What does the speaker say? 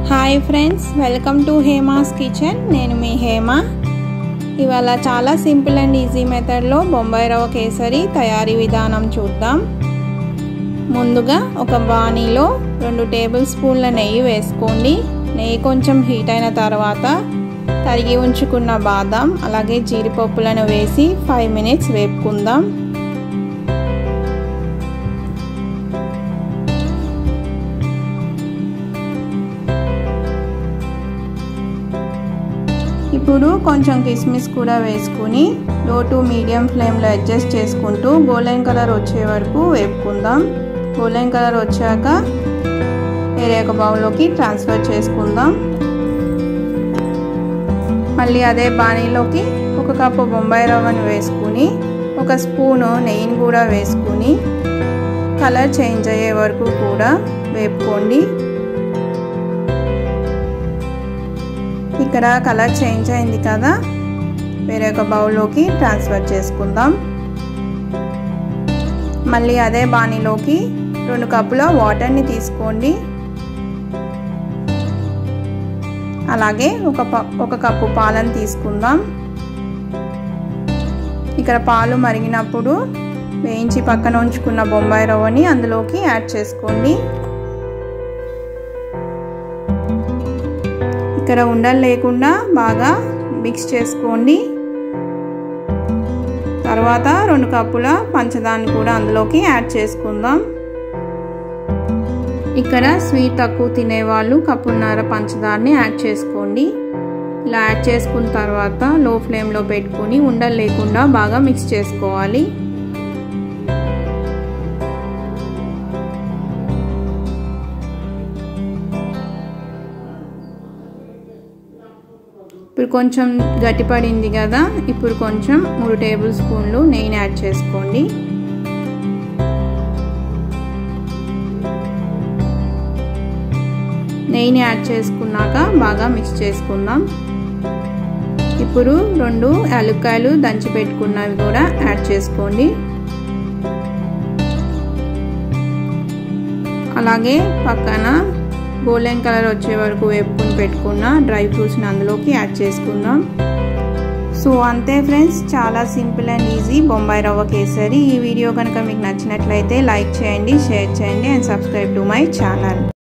hi friends welcome to Hema's kitchen నేను మీ హేమ ఇవాళ చాలా సింపుల్ అండ్ ఈజీ మెథడ్లో బొంబాయి రవ్వ కేసరి తయారీ విధానం చూద్దాం ముందుగా ఒక బాణీలో రెండు టేబుల్ స్పూన్ల నెయ్యి వేసుకోండి నెయ్యి కొంచెం హీట్ అయిన తర్వాత తరిగి ఉంచుకున్న బాదం అలాగే జీడిపప్పులను వేసి ఫైవ్ మినిట్స్ వేపుకుందాం ఇప్పుడు కొంచెం కిస్మిస్ కూడా వేసుకుని లో టు మీడియం ఫ్లేమ్లో అడ్జస్ట్ చేసుకుంటూ గోల్డెన్ కలర్ వచ్చే వరకు వేపుకుందాం గోల్డెన్ కలర్ వచ్చాక వేరే ఒక బౌల్లోకి ట్రాన్స్ఫర్ చేసుకుందాం మళ్ళీ అదే బాణీలోకి ఒక కప్పు బొంబాయి రవ్వను వేసుకుని ఒక స్పూను నెయ్యిని కూడా వేసుకుని కలర్ చేంజ్ అయ్యే వరకు కూడా వేపుకోండి ఇక్కడ కలర్ చేంజ్ అయింది కదా వేరే ఒక బౌల్లోకి ట్రాన్స్ఫర్ చేసుకుందాం మళ్ళీ అదే బాణీలోకి రెండు కప్పుల వాటర్ని తీసుకోండి అలాగే ఒక ఒక కప్పు పాలను తీసుకుందాం ఇక్కడ పాలు మరిగినప్పుడు వేయించి పక్కన ఉంచుకున్న బొంబాయి రవ్వని అందులోకి యాడ్ చేసుకోండి ఇక్కడ ఉండలు లేకుండా బాగా మిక్స్ చేసుకోండి తర్వాత రెండు కప్పుల పంచదారని కూడా అందులోకి యాడ్ చేసుకుందాం ఇక్కడ స్వీట్ తక్కువ తినేవాళ్ళు కప్పున్నర పంచదారని యాడ్ చేసుకోండి ఇలా యాడ్ చేసుకున్న తర్వాత లో ఫ్లేమ్లో పెట్టుకుని ఉండలు లేకుండా బాగా మిక్స్ చేసుకోవాలి ఇప్పుడు కొంచెం గట్టిపడింది కదా ఇప్పుడు కొంచెం మూడు టేబుల్ స్పూన్లు నెయ్యిని యాడ్ చేసుకోండి నెయ్యిని యాడ్ చేసుకున్నాక బాగా మిక్స్ చేసుకుందాం ఇప్పుడు రెండు యాలుక్కాయలు దంచి పెట్టుకున్నవి కూడా యాడ్ చేసుకోండి అలాగే పక్కన గోల్డెన్ కలర్ వచ్చే వరకు వేపుకుని పెట్టుకున్న డ్రై ఫ్రూట్స్ని అందులోకి యాడ్ చేసుకుందాం సో అంతే ఫ్రెండ్స్ చాలా సింపుల్ అండ్ ఈజీ బొంబాయి రవ్వ కేసరి ఈ వీడియో కనుక మీకు నచ్చినట్లయితే లైక్ చేయండి షేర్ చేయండి and subscribe to my channel